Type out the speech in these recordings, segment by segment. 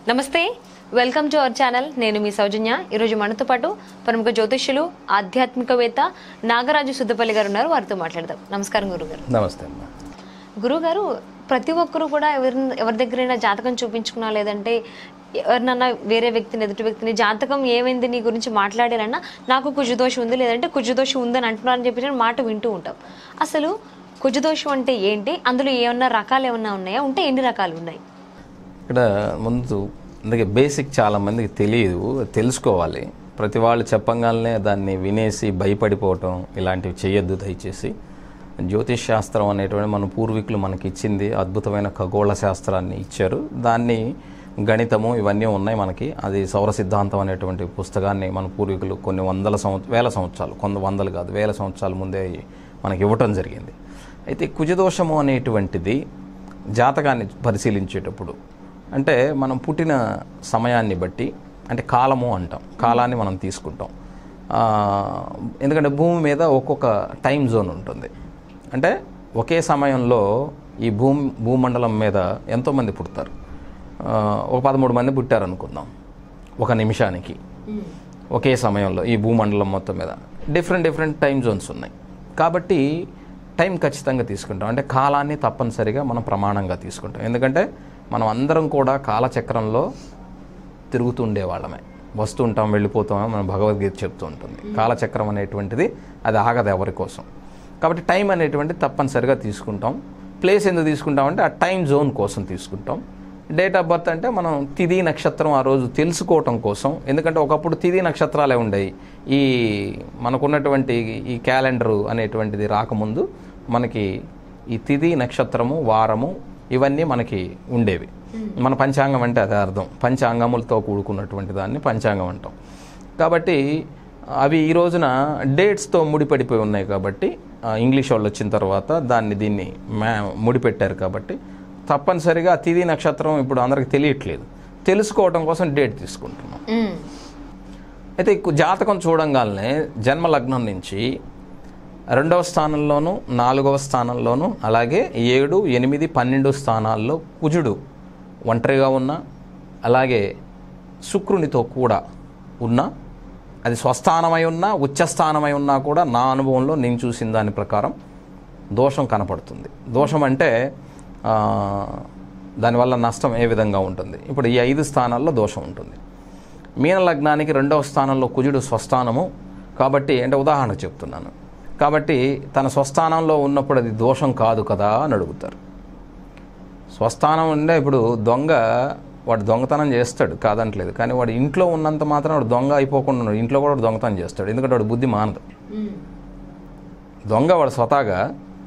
నమస్తే welcome to our channel నేను మీ సౌజన్య ఈరోజు మనతో పాటు ప్రముఖ జ్యోతిష్యులు ఆధ్యాత్మికవేత్త నాగరాజు సుద్దపల్లి గారు ఉన్నారు వారితో మాట్లాడదాం నమస్కారం గురుగారు నమస్తే అమ్మా గురుగారు ప్రతి ఒక్కరు కూడా ఎవరి ఎవరి దగ్గరైనా జాతకం చూపించుకున్నా లేదంటే ఎవరినన్నా వేరే వ్యక్తిని ఎదుటి వ్యక్తిని జాతకం ఏమైంది నీ గురించి మాట్లాడారన్నా నాకు కుజుదోషం ఉంది లేదంటే కుజుదోషం ఉందని అంటున్నారని చెప్పి మాట వింటూ ఉంటాం అసలు కుజుదోషం అంటే ఏంటి అందులో ఏమన్నా రకాలు ఏమన్నా ఉన్నాయా ఉంటే ఎన్ని రకాలు ఉన్నాయి ఇక్కడ ముందు అందుకే బేసిక్ చాలా మందికి తెలియదు తెలుసుకోవాలి ప్రతి వాళ్ళు చెప్పంగానే దాన్ని వినేసి భయపడిపోవటం ఇలాంటివి చేయొద్దు దయచేసి జ్యోతిష్ శాస్త్రం అనేటువంటి మన పూర్వీకులు మనకి ఇచ్చింది అద్భుతమైన ఖగోళ శాస్త్రాన్ని ఇచ్చారు దాన్ని గణితము ఇవన్నీ ఉన్నాయి మనకి అది సౌర సిద్ధాంతం అనేటువంటి పుస్తకాన్ని మన పూర్వీకులు కొన్ని వందల సంవత్సరాలు వేల సంవత్సరాలు కొంత వందలు కాదు వేల సంవత్సరాల ముందే మనకి ఇవ్వటం జరిగింది అయితే కుజదోషము అనేటువంటిది జాతకాన్ని పరిశీలించేటప్పుడు అంటే మనం పుట్టిన సమయాన్ని బట్టి అంటే కాలము అంటాం కాలాన్ని మనం తీసుకుంటాం ఆ, ఎందుకంటే భూమి మీద ఒక్కొక్క టైం జోన్ ఉంటుంది అంటే ఒకే సమయంలో ఈ భూమి భూమండలం మీద ఎంతోమంది పుడతారు ఆ, ఒక పదమూడు మంది పుట్టారు అనుకుందాం ఒక నిమిషానికి ఒకే సమయంలో ఈ భూమండలం మొత్తం మీద డిఫరెంట్ డిఫరెంట్ టైం జోన్స్ ఉన్నాయి కాబట్టి టైం ఖచ్చితంగా తీసుకుంటాం అంటే కాలాన్ని తప్పనిసరిగా మనం ప్రమాణంగా తీసుకుంటాం ఎందుకంటే మనం అందరం కూడా కాలచక్రంలో తిరుగుతూ ఉండేవాళ్ళమే వస్తుంటాం వెళ్ళిపోతాం మన భగవద్గీత చెప్తూ ఉంటుంది కాలచక్రం అనేటువంటిది అది ఆగదు ఎవరి కోసం కాబట్టి టైం అనేటువంటిది తప్పనిసరిగా తీసుకుంటాం ప్లేస్ ఎందుకు తీసుకుంటామంటే ఆ టైం జోన్ కోసం తీసుకుంటాం డేట్ ఆఫ్ బర్త్ అంటే మనం తిథి నక్షత్రం ఆ రోజు తెలుసుకోవటం కోసం ఎందుకంటే ఒకప్పుడు తిథి నక్షత్రాలే ఉండేవి ఈ మనకున్నటువంటి ఈ క్యాలెండరు అనేటువంటిది రాకముందు మనకి ఈ తిథి నక్షత్రము వారము ఇవన్నీ మనకి ఉండేవి మన పంచాంగం అంటే అదే అర్థం పంచాంగములతో కూడుకున్నటువంటి దాన్ని పంచాంగం అంటాం కాబట్టి అవి ఈ రోజున డేట్స్తో ముడిపడిపోయి ఉన్నాయి కాబట్టి ఆ, ఇంగ్లీష్ వాళ్ళు వచ్చిన తర్వాత దాన్ని దీన్ని మ్యా ముడిపెట్టారు కాబట్టి తప్పనిసరిగా ఆ తిథి నక్షత్రం ఇప్పుడు అందరికి తెలియట్లేదు తెలుసుకోవడం కోసం డేట్ తీసుకుంటున్నాం మ్మ్. అయితే ఈ జాతకం చూడంగానే జన్మ లగ్నం నుంచి రెండవ స్థానంలోను నాలుగవ స్థానంలోను అలాగే ఏడు ఎనిమిది పన్నెండు స్థానాల్లో కుజుడు ఒంటరిగా ఉన్న అలాగే శుక్రునితో కూడా ఉన్న అది స్వస్థానమై ఉన్నా ఉచ్చస్థానమై ఉన్నా కూడా నా అనుభవంలో నేను చూసిన దాని ప్రకారం దోషం కనపడుతుంది దోషం అంటే ఆ, దానివల్ల నష్టం ఏ విధంగా ఉంటుంది ఇప్పుడు ఈ ఐదు స్థానాల్లో దోషం ఉంటుంది మీన లగ్నానికి రెండవ స్థానంలో కుజుడు స్వస్థానము కాబట్టి అంటే ఉదాహరణ చెప్తున్నాను కాబట్టి తన స్వస్థానంలో ఉన్నప్పుడు అది దోషం కాదు కదా అని అడుగుతారు స్వస్థానం ఉండే ఇప్పుడు దొంగ వాడు దొంగతనం చేస్తాడు కాదంటలేదు కానీ వాడు ఇంట్లో ఉన్నంత మాత్రం వాడు దొంగ అయిపోకుండా ఉన్నాడు ఇంట్లో కూడా వాడు దొంగతనం చేస్తాడు ఎందుకంటే వాడు బుద్ధి మానదు దొంగ వాడు స్వతహాగా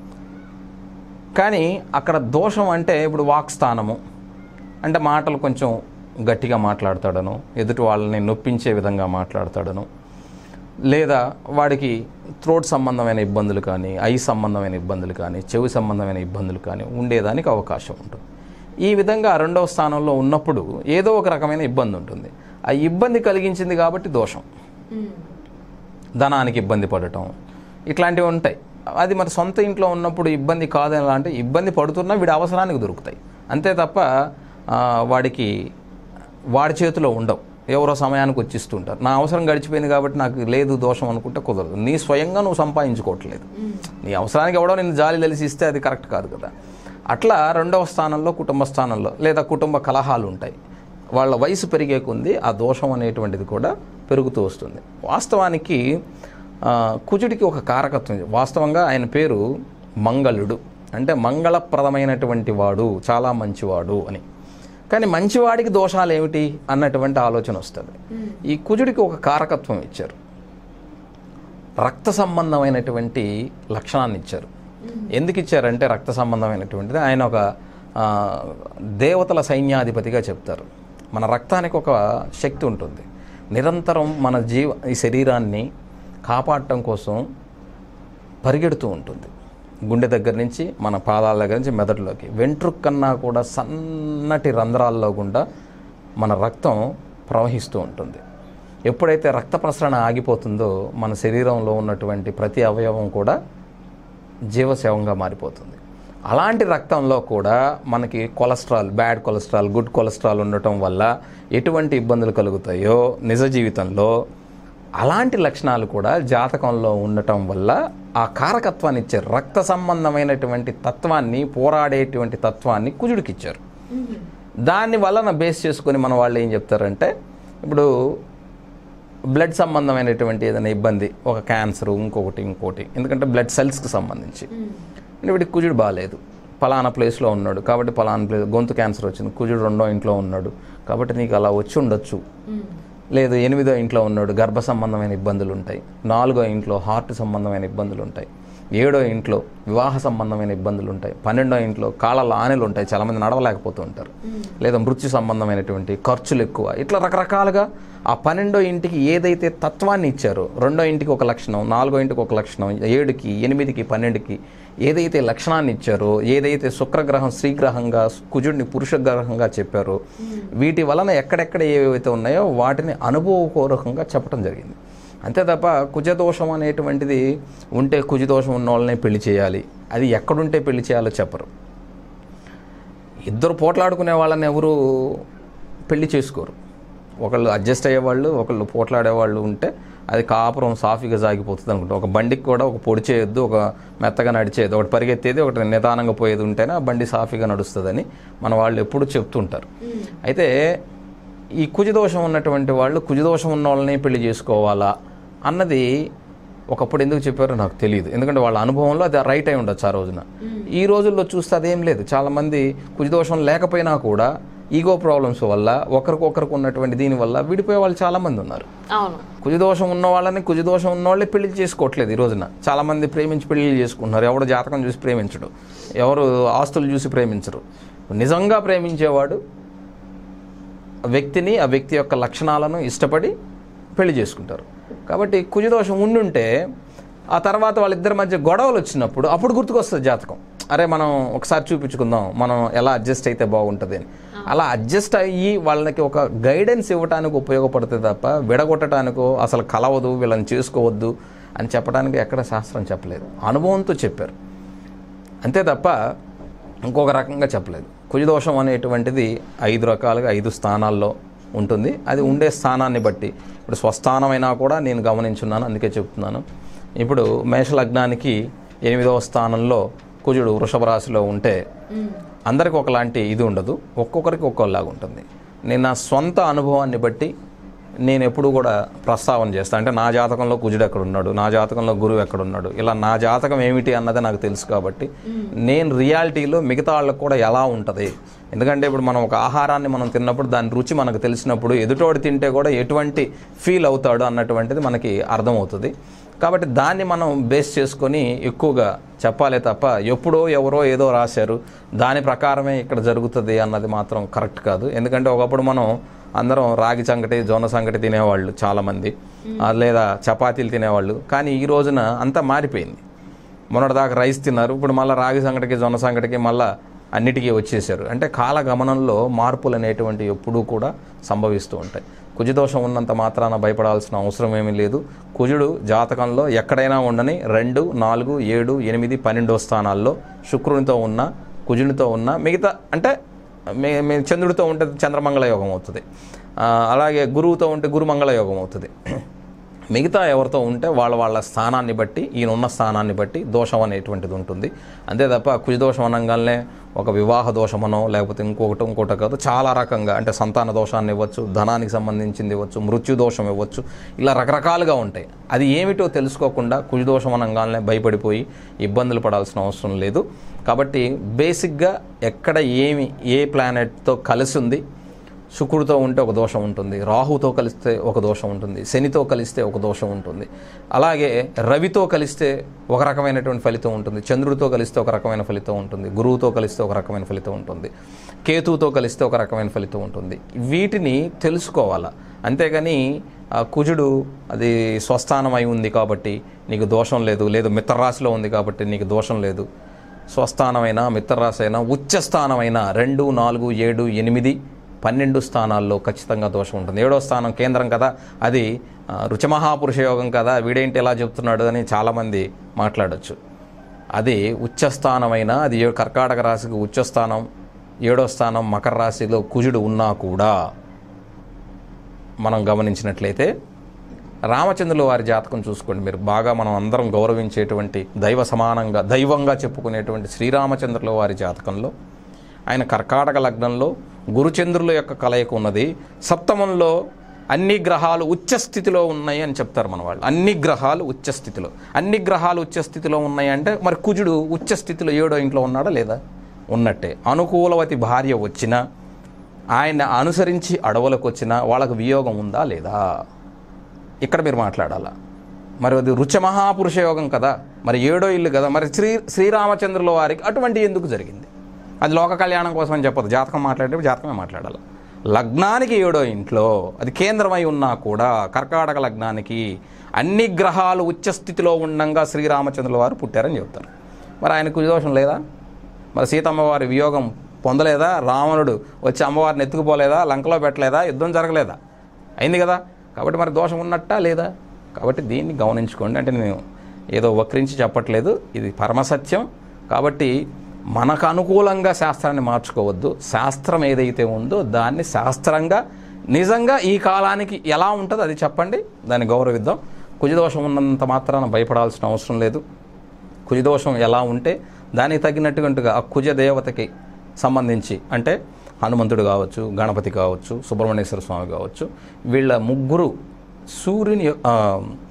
కానీ అక్కడ దోషం అంటే ఇప్పుడు వాక్ స్థానము అంటే మాటలు కొంచెం గట్టిగా మాట్లాడతాడను ఎదుటి వాళ్ళని నొప్పించే విధంగా మాట్లాడతాడను లేదా వాడికి థ్రోట్ సంబంధమైన ఇబ్బందులు కానీ ఐ సంబంధమైన ఇబ్బందులు కానీ చెవి సంబంధమైన ఇబ్బందులు కానీ ఉండేదానికి అవకాశం ఉంటుంది ఈ విధంగా రెండవ స్థానంలో ఉన్నప్పుడు ఏదో ఒక రకమైన ఇబ్బంది ఉంటుంది ఆ ఇబ్బంది కలిగించింది కాబట్టి దోషం ధనానికి ఇబ్బంది పడటం ఇట్లాంటివి ఉంటాయి అది మరి సొంత ఇంట్లో ఉన్నప్పుడు ఇబ్బంది కాదని ఎలా అంటే ఇబ్బంది పడుతున్నా వీడి అవసరానికి దొరుకుతాయి అంతే తప్ప ఆ, వాడికి వాడి చేతిలో ఉండవు ఎవరో సమయానికి వచ్చిస్తుంటారు నా అవసరం గడిచిపోయింది కాబట్టి నాకు లేదు దోషం అనుకుంటే కుదరదు నీ స్వయంగా నువ్వు సంపాదించుకోవట్లేదు నీ అవసరానికి ఎవడో నేను జాలి తెలిసి ఇస్తే అది కరెక్ట్ కాదు కదా అట్లా రెండవ స్థానంలో కుటుంబ స్థానంలో లేదా కుటుంబ కలహాలు ఉంటాయి వాళ్ళ వయసు పెరిగే కొంది ఆ దోషం అనేటువంటిది కూడా పెరుగుతూ వస్తుంది వాస్తవానికి ఆ, కుజుడికి ఒక కారకత్వం ఉంది. వాస్తవంగా ఆయన పేరు మంగళుడు అంటే మంగళప్రదమైనటువంటి వాడు చాలా మంచివాడు అని కానీ మంచివాడికి దోషాలు ఏమిటి అన్నటువంటి ఆలోచన వస్తుంది ఈ కుజుడికి ఒక కారకత్వం ఇచ్చారు రక్త సంబంధమైనటువంటి లక్షణాన్ని ఇచ్చారు ఎందుకు ఇచ్చారంటే రక్త సంబంధమైనటువంటిది ఆయన ఒక ఆ, దేవతల సైన్యాధిపతిగా చెప్తారు మన రక్తానికి ఒక శక్తి ఉంటుంది నిరంతరం మన జీవ ఈ శరీరాన్ని కాపాడటం కోసం పరిగెడుతూ ఉంటుంది గుండె దగ్గర నుంచి మన పాదాల దగ్గర నుంచి మెదడులోకి వెంట్రుక కన్నా కూడా సన్నటి రంధ్రాల్లో గుండా మన రక్తం ప్రవహిస్తూ ఉంటుంది ఎప్పుడైతే రక్త ప్రసరణ ఆగిపోతుందో మన శరీరంలో ఉన్నటువంటి ప్రతి అవయవం కూడా జీవశవంగా మారిపోతుంది అలాంటి రక్తంలో కూడా మనకి cholesterol bad cholesterol good cholesterol ఉండటం వల్ల ఎటువంటి ఇబ్బందులు కలుగుతాయో నిజ జీవితంలో అలాంటి లక్షణాలు కూడా జాతకంలో ఉండటం వల్ల ఆ కారకత్వాన్ని ఇచ్చారు రక్త సంబంధమైనటువంటి తత్వాన్ని పోరాడేటువంటి తత్వాన్ని కుజుడికి ఇచ్చారు దాన్ని వలన బేస్ చేసుకొని మన వాళ్ళు ఏం చెప్తారంటే ఇప్పుడు బ్లడ్ సంబంధమైనటువంటి ఏదైనా ఇబ్బంది ఒక క్యాన్సర్ ఇంకొకటి ఇంకోటి ఎందుకంటే బ్లడ్ సెల్స్కి సంబంధించి అంటే వీడికి కుజుడు బాగాలేదు పలానా ప్లేస్లో ఉన్నాడు కాబట్టి పలానా ప్లేస్ గొంతు క్యాన్సర్ వచ్చింది కుజుడు రెండో ఇంట్లో ఉన్నాడు కాబట్టి నీకు అలా వచ్చి ఉండొచ్చు లేదు ఎనిమిదో ఇంట్లో ఉన్నాడు గర్భ సంబంధమైన ఇబ్బందులు ఉంటాయి నాలుగో ఇంట్లో హార్ట్ సంబంధమైన ఇబ్బందులు ఉంటాయి ఏడో ఇంట్లో వివాహ సంబంధమైన ఇబ్బందులు ఉంటాయి పన్నెండో ఇంట్లో కాళ్ళ ఆనెలు ఉంటాయి చాలామంది నడవలేకపోతూ ఉంటారు లేదా మృత్యు సంబంధమైనటువంటి ఖర్చులు ఎక్కువ ఇట్లా రకరకాలుగా ఆ పన్నెండో ఇంటికి ఏదైతే తత్వాన్ని ఇచ్చారో రెండో ఇంటికి ఒక లక్షణం నాలుగో ఇంటికి ఒక లక్షణం ఏడుకి ఎనిమిదికి పన్నెండుకి ఏదైతే లక్షణాన్ని ఇచ్చారో ఏదైతే శుక్రగ్రహం శ్రీగ్రహంగా కుజుడిని పురుష గ్రహంగా చెప్పారో వీటి వలన ఎక్కడెక్కడ ఏవైతే ఉన్నాయో వాటిని అనుభవపూర్వకంగా చెప్పడం జరిగింది అంతే తప్ప కుజదోషం అనేటువంటిది ఉంటే కుజదోషం ఉన్న వాళ్ళనే పెళ్లి చేయాలి అది ఎక్కడుంటే పెళ్లి చేయాలో చెప్పరు ఇద్దరు పోట్లాడుకునే వాళ్ళని ఎవరు పెళ్లి చేసుకోరు ఒకళ్ళు అడ్జస్ట్ అయ్యేవాళ్ళు ఒకళ్ళు పోట్లాడేవాళ్ళు ఉంటే అది కాపురం సాఫీగా సాగిపోతుంది అనుకుంటా ఒక బండికి కూడా ఒక పొడి చేయొద్దు ఒక మెత్తగా నడిచేది ఒకటి పరిగెత్తేది ఒకటి నిదానంగా పోయేది ఉంటేనే ఆ బండి సాఫీగా నడుస్తుందని మన వాళ్ళు ఎప్పుడు చెప్తుంటారు అయితే ఈ కుజదోషం ఉన్నటువంటి వాళ్ళు కుజదోషం ఉన్న వాళ్ళని పెళ్లి చేసుకోవాలా అన్నది ఒకప్పుడు ఎందుకు చెప్పారో నాకు తెలియదు ఎందుకంటే వాళ్ళ అనుభవంలో అది రైట్ అయి ఉండొచ్చు ఆ రోజున ఈ రోజుల్లో చూస్తే అదేం లేదు చాలామంది కుజదోషం లేకపోయినా కూడా ఈగో ప్రాబ్లమ్స్ వల్ల ఒకరికొకరికి ఉన్నటువంటి దీనివల్ల విడిపోయే వాళ్ళు చాలామంది ఉన్నారు అవును కుజదోషం ఉన్న వాళ్ళని కుజదోషం ఉన్న వాళ్ళే పెళ్లి చేసుకోవట్లేదు ఈ రోజున చాలామంది ప్రేమించి పెళ్లి చేసుకుంటున్నారు ఎవడు జాతకం చూసి ప్రేమించడు ఎవరు ఆస్తులు చూసి ప్రేమించరు నిజంగా ప్రేమించేవాడు ఆ వ్యక్తిని ఆ వ్యక్తి యొక్క లక్షణాలను ఇష్టపడి పెళ్లి చేసుకుంటారు కాబట్టి కుజదోషం ఉండుంటే ఆ తర్వాత వాళ్ళిద్దరి మధ్య గొడవలు వచ్చినప్పుడు అప్పుడు గుర్తుకొస్తుంది జాతకం అరే మనం ఒకసారి చూపించుకుందాం మనం ఎలా అడ్జస్ట్ అయితే బాగుంటుంది అని అలా అడ్జస్ట్ అయ్యి వాళ్ళకి ఒక గైడెన్స్ ఇవ్వడానికి ఉపయోగపడుతుంది తప్ప విడగొట్టడానికో అసలు కలవదు వీళ్ళని చేసుకోవద్దు అని చెప్పడానికి ఎక్కడ శాస్త్రం చెప్పలేదు అనుభవంతో చెప్పారు అంతే తప్ప ఇంకొక రకంగా చెప్పలేదు కుజదోషం అనేటువంటిది ఐదు రకాలుగా ఐదు స్థానాల్లో ఉంటుంది అది ఉండే స్థానాన్ని బట్టి ఇప్పుడు స్వస్థానమైనా కూడా నేను గమనించున్నాను అందుకే చెప్తున్నాను ఇప్పుడు మేషలగ్నానికి ఎనిమిదవ స్థానంలో కుజుడు వృషభ రాశిలో ఉంటే అందరికి ఒకలాంటి ఇది ఉండదు ఒక్కొక్కరికి ఒక్కోలాగా ఉంటుంది నేను నా సొంత అనుభవాన్ని బట్టి నేను ఎప్పుడు కూడా ప్రస్తావన చేస్తాను అంటే నా జాతకంలో కుజుడు ఎక్కడ ఉన్నాడు నా జాతకంలో గురువు ఎక్కడ ఉన్నాడు ఇలా నా జాతకం ఏమిటి అన్నది నాకు తెలుసు కాబట్టి నేను రియాలిటీలో మిగతా వాళ్ళకు కూడా ఎలా ఉంటుంది ఎందుకంటే ఇప్పుడు మనం ఒక ఆహారాన్ని మనం తిన్నప్పుడు దాని రుచి మనకు తెలిసినప్పుడు ఎదుటోడు తింటే కూడా ఎటువంటి ఫీల్ అవుతాడు అన్నటువంటిది మనకి అర్థమవుతుంది కాబట్టి దాన్ని మనం బేస్ చేసుకొని ఎక్కువగా చెప్పాలే తప్ప ఎప్పుడో ఎవరో ఏదో రాశారు దాని ప్రకారమే ఇక్కడ జరుగుతుంది అన్నది మాత్రం కరెక్ట్ కాదు ఎందుకంటే ఒకప్పుడు మనం అందరం రాగి సంగటి జొన్న సంగటి తినేవాళ్ళు చాలామంది ఆ, లేదా చపాతీలు తినేవాళ్ళు కానీ ఈ రోజున అంతా మారిపోయింది మొన్నటిదాకా రైస్ తిన్నారు ఇప్పుడు మళ్ళీ రాగి సంగటికి జొన్న సంగటికి మళ్ళీ అన్నిటికీ వచ్చేసారు అంటే కాల గమనంలో మార్పులు అనేటువంటి ఎప్పుడూ కూడా సంభవిస్తూ ఉంటాయి కుజదోషం ఉన్నంత మాత్రాన భయపడాల్సిన అవసరం ఏమీ లేదు కుజుడు జాతకంలో ఎక్కడైనా ఉండని రెండు నాలుగు ఏడు ఎనిమిది పన్నెండో స్థానాల్లో శుక్రునితో ఉన్న కుజునితో ఉన్న మిగతా అంటే మే మే చంద్రుడితో ఉంటే చంద్రమంగళ యోగం అవుతుంది ఆ, అలాగే గురువుతో ఉంటే గురుమంగళ యోగం అవుతుంది మిగతా ఎవరితో ఉంటే వాళ్ళ వాళ్ళ స్థానాన్ని బట్టి ఈయన ఉన్న స్థానాన్ని బట్టి దోషం అనేటువంటిది ఉంటుంది అంతే తప్ప కుజదోషం అనగానే ఒక వివాహ దోషమనో లేకపోతే ఇంకొకటి ఇంకోటి కాదు చాలా రకంగా అంటే సంతాన దోషాన్ని ఇవ్వచ్చు ధనానికి సంబంధించింది ఇవ్వచ్చు మృత్యు దోషం ఇవ్వచ్చు ఇలా రకరకాలుగా ఉంటాయి అది ఏమిటో తెలుసుకోకుండా కుజదోషం అనగానే భయపడిపోయి ఇబ్బందులు పడాల్సిన అవసరం లేదు కాబట్టి బేసిక్గా ఎక్కడ ఏమి ఏ ప్లానెట్తో కలిసి ఉంది శుక్రుడితో ఉంటే ఒక దోషం ఉంటుంది రాహుతో కలిస్తే ఒక దోషం ఉంటుంది శనితో కలిస్తే ఒక దోషం ఉంటుంది అలాగే రవితో కలిస్తే ఒక రకమైనటువంటి ఫలితం ఉంటుంది చంద్రుడితో కలిస్తే ఒక రకమైన ఫలితం ఉంటుంది గురువుతో కలిస్తే ఒక రకమైన ఫలితం ఉంటుంది కేతువుతో కలిస్తే ఒక రకమైన ఫలితం ఉంటుంది వీటిని తెలుసుకోవాలా అంతేగాని ఆ కుజుడు అది స్వస్థానం అయి ఉంది కాబట్టి నీకు దోషం లేదు లేదు మిత్రరాశిలో ఉంది కాబట్టి నీకు దోషం లేదు స్వస్థానమైన మిత్రరాశి అయినా ఉచ్చస్థానమైన రెండు నాలుగు ఏడు ఎనిమిది పన్నెండు స్థానాల్లో ఖచ్చితంగా దోషం ఉంటుంది ఏడో స్థానం కేంద్రం కదా అది ఆ, రుచమహాపురుష యోగం కదా వీడేంటి ఎలా చెప్తున్నాడు అని చాలామంది మాట్లాడొచ్చు అది ఉచ్చస్థానమైన అది ఏ- కర్కాటక రాశికి ఉచ్చస్థానం ఏడో స్థానం మకర రాశిలో కుజుడు ఉన్నా కూడా మనం గమనించినట్లయితే రామచంద్రుల వారి జాతకం చూసుకోండి మీరు బాగా మనం అందరం గౌరవించేటువంటి దైవ సమానంగా దైవంగా చెప్పుకునేటువంటి శ్రీరామచంద్రుల వారి జాతకంలో ఆయన కర్కాటక లగ్నంలో గురుచంద్రుల యొక్క కలయిక ఉన్నది సప్తమంలో అన్ని గ్రహాలు ఉచ్చ స్థితిలో ఉన్నాయి అని చెప్తారు మన వాళ్ళు అన్ని గ్రహాలు ఉచ్చ స్థితిలో అన్ని గ్రహాలు ఉచ్చ స్థితిలో ఉన్నాయి అంటే మరి కుజుడు ఉచ్చ స్థితిలో ఏడో ఇంట్లో ఉన్నాడా లేదా ఉన్నట్టే అనుకూలవతి భార్య వచ్చినా ఆయన అనుసరించి అడవులకు వచ్చినా వాళ్ళకు వియోగం ఉందా లేదా ఇక్కడ మీరు మాట్లాడాలా మరి అది రుచ మహాపురుష యోగం కదా మరి ఏడో ఇల్లు కదా మరి శ్రీ శ్రీరామచంద్రుల వారికి అటువంటి ఎందుకు జరిగింది అది లోక కళ్యాణం కోసం అని చెప్పదు జాతకం మాట్లాడేటప్పుడు జాతకమే మాట్లాడాలి లగ్నానికి ఏడో ఇంట్లో అది కేంద్రమై ఉన్నా కూడా కర్కాటక లగ్నానికి అన్ని గ్రహాలు ఉచ్చస్థితిలో ఉండంగా శ్రీరామచంద్రుల వారు పుట్టారని చెప్తారు మరి ఆయనకు దోషం లేదా మరి సీతమ్మ వారి వియోగం పొందలేదా రావణుడు వచ్చి అమ్మవారిని ఎత్తుకుపోలేదా లంకలో పెట్టలేదా యుద్ధం జరగలేదా అయింది కదా కాబట్టి మరి దోషం ఉన్నట్టా లేదా కాబట్టి దీన్ని గమనించుకోండి అంటే నేను ఏదో వక్రించి చెప్పట్లేదు ఇది పరమసత్యం కాబట్టి మనకు అనుకూలంగా శాస్త్రాన్ని మార్చుకోవద్దు శాస్త్రం ఏదైతే ఉందో దాన్ని శాస్త్రంగా నిజంగా ఈ కాలానికి ఎలా ఉంటుందో అది చెప్పండి దాన్ని గౌరవిద్దాం కుజదోషం ఉన్నంత మాత్రాన భయపడాల్సిన అవసరం లేదు కుజదోషం ఎలా ఉంటే దానికి తగినట్టుగా ఆ కుజ దేవతకి సంబంధించి అంటే హనుమంతుడు కావచ్చు గణపతి కావచ్చు సుబ్రహ్మణ్యేశ్వర స్వామి కావచ్చు వీళ్ళ ముగ్గురు సూర్యుని యొ- ఆ,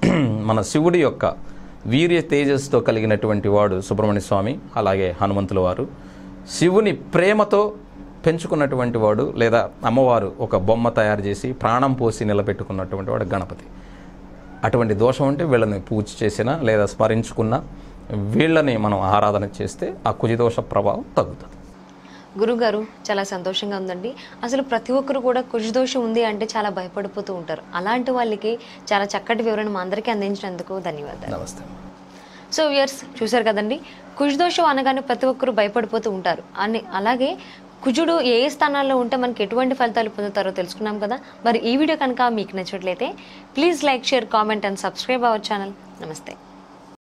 మన శివుడి యొక్క వీర్య తేజస్సుతో కలిగినటువంటి వాడు సుబ్రహ్మణ్య స్వామి అలాగే హనుమంతుల వారు శివుని ప్రేమతో పెంచుకున్నటువంటి వాడు లేదా అమ్మవారు ఒక బొమ్మ తయారు చేసి ప్రాణం పోసి నిలబెట్టుకున్నటువంటి వాడు గణపతి అటువంటి దోషం ఉంటే వీళ్ళని పూజ చేసినా లేదా స్మరించుకున్నా వీళ్ళని మనం ఆరాధన చేస్తే ఆ కుజిదోష ప్రభావం తగ్గుతుంది గురుగారు చాలా సంతోషంగా ఉందండి అసలు ప్రతి ఒక్కరు కూడా కుజదోషం ఉంది అంటే చాలా భయపడిపోతూ ఉంటారు అలాంటి వాళ్ళకి చాలా చక్కటి వివరణ మా అందరికీ అందించినందుకు ధన్యవాదాలు నమస్తే సో వ్యూయర్స్ చూశారు కదండి కుజదోషం అనగానే ప్రతి ఒక్కరు భయపడిపోతూ ఉంటారు అని అలాగే కుజుడు ఏ ఏ స్థానాల్లో ఉంటే మనకి ఎటువంటి ఫలితాలు పొందుతారో తెలుసుకున్నాం కదా మరి ఈ వీడియో కనుక మీకు నచ్చినట్లయితే please like share comment and subscribe our channel నమస్తే